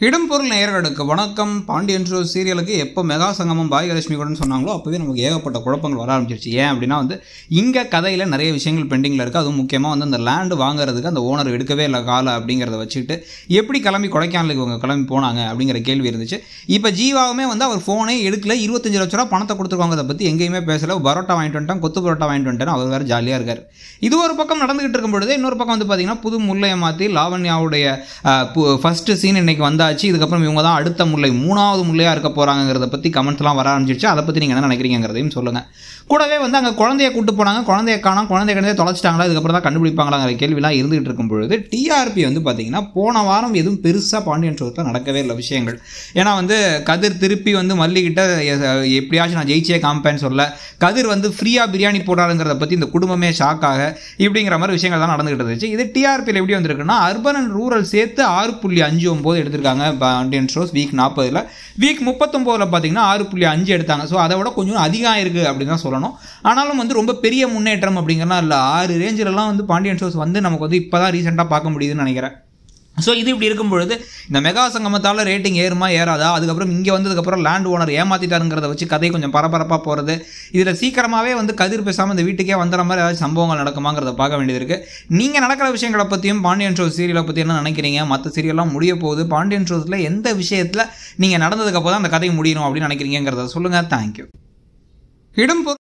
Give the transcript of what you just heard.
இடம்பொருள் நேயர்களுக்கு வணக்கம் பாண்டியன் ஷோ சீரியலுக்கு எப்போ மெகா சங்கமம் பாகியலட்சுமி கூட சொன்னாங்களோ அப்போவே நமக்கு ஏகப்பட்ட குழப்பங்கள் வர ஆரம்பிச்சிருச்சு ஏன் அப்படின்னா வந்து இங்கே கதையில் நிறைய விஷயங்கள் பெண்டிங்கில் இருக்குது அதுவும் முக்கியமாக வந்து அந்த லேண்டு வாங்குறதுக்கு அந்த ஓனர் எடுக்கவே இல்லை காலை அப்படிங்கிறத வச்சுக்கிட்டு எப்படி கிளம்பி கொடைக்கானலுக்கு இவங்க கிளம்பி போனாங்க அப்படிங்கிற கேள்வி இருந்துச்சு இப்போ ஜீவாவுமே வந்து அவர் ஃபோனே எடுக்கல இருபத்தஞ்சு லட்ச ரூபா பணத்தை கொடுத்துருவாங்க அதை பற்றி எங்கேயுமே பேசல பரோட்டா வாங்கிட்டு வந்துட்டான் கொத்து பரோட்டா வாங்கிட்டு வந்துட்டேன் அவர் வேறு ஜாலியாக இருக்கார் இது ஒரு பக்கம் நடந்துகிட்டு இருக்கும் பொழுது இன்னொரு பக்கம் வந்து பார்த்தீங்கன்னா புது முல்லையை மாற்றி லாவண்யாவுடைய ஃபஸ்ட்டு சீன் இன்னைக்கு வந்தாச்சு இதுக்கப்புறம் இவங்க தான் அடுத்த முல்லை மூணாவது முல்லையாக இருக்க போகிறாங்கிறத பற்றி கமெண்ட்ஸ்லாம் வர ஆரம்பிச்சிருச்சு அதை பற்றி நீங்கள் என்ன நினைக்கிறீங்கிறதையும் சொல்லுங்கள் கூடவே வந்து அங்கே குழந்தைய கூட்டு போனாங்க குழந்தைய காணோம் குழந்தைய கிட்டே தொலைச்சிட்டாங்களா இதுக்கப்புறம் தான் கண்டுபிடிப்பாங்களாங்கிற கேள்விலாம் இருந்துகிட்டு இருக்கும் பொழுது டிஆர்பி வந்து பார்த்தீங்கன்னா போன வாரம் எதுவும் பெருசாக பாண்டியன் ஷோத்தில் நடக்கவே இல்லை விஷயங்கள் ஏன்னா வந்து கதிர் திருப்பி வந்து மல்லிகிட்ட எ- எப்படியாச்சும் நான் ஜெயிச்சே காமிப்பேன்னு சொல்ல கதிர் வந்து ஃப்ரீயாக பிரியாணி போடுறாருங்கிறத பற்றி இந்த குடும்பமே ஷாக் ஆக இப்படிங்கிற மாதிரி விஷயங்கள் தான் நடந்துகிட்டு இருந்துச்சு இது டிஆர்பியில் எப்படி வந்திருக்குன்னா அர்பன் அண்ட் ரூரல் சேர்த்து ஆறு புள்ளி அஞ்சு ஒம்பது எடுத்திருக்காங்க பாண்டியன் ஷோஸ் வீக் நாற்பதில் வீக் முப்பத்தொம்போதில் பார்த்தீங்கன்னா ஆறு புள்ளி அஞ்சு எடுத்தாங்க ஸோ அதை விட கொஞ்சம் அதிகம் இருக்குது அப்படின்னு தான் சொல்லணும் ஆனாலும் வந்து ரொம்ப பெரிய முன்னேற்றம் அப்படிங்கிறலாம் இல்லை ஆறு ரேஞ்சிலலாம் வந்து பாண்டியன் ஷோஸ் வந்து நமக்கு வந்து இப்போ தான் ரீசெண்டாக பார்க்க முடியுதுன்னு நினைக்கிறேன் ஸோ இது இப்படி இருக்கும் பொழுது இந்த மெகா சங்கமத்தால் ரேட்டிங் ஏறுமா ஏறாதா அதுக்கப்புறம் இங்கே வந்ததுக்கப்புறம் லேண்ட் ஓனர் ஏமாத்திட்டாருங்கிறத வச்சு கதை கொஞ்சம் பரபரப்பாக போகிறது இதில் சீக்கிரமாகவே வந்து கதிர் பேசாமல் இந்த வீட்டுக்கே வந்துற மாதிரி ஏதாச்சும் சம்பவங்கள் நடக்குமாங்கிறத பார்க்க வேண்டியது இருக்குது நீங்கள் நடக்கிற விஷயங்களை பற்றியும் பாண்டியன் ஷோஸ் சீரியலை பற்றி என்ன நினைக்கிறீங்க மற்ற சீரியல்லாம் முடிய போகுது பாண்டியன் ஷோஸில் எந்த விஷயத்தில் நீங்கள் நடந்ததுக்கப்புறம் தான் அந்த கதை முடியணும் அப்படின்னு நினைக்கிறீங்கிறத சொல்லுங்கள் தேங்க்யூ இடம்பொருள்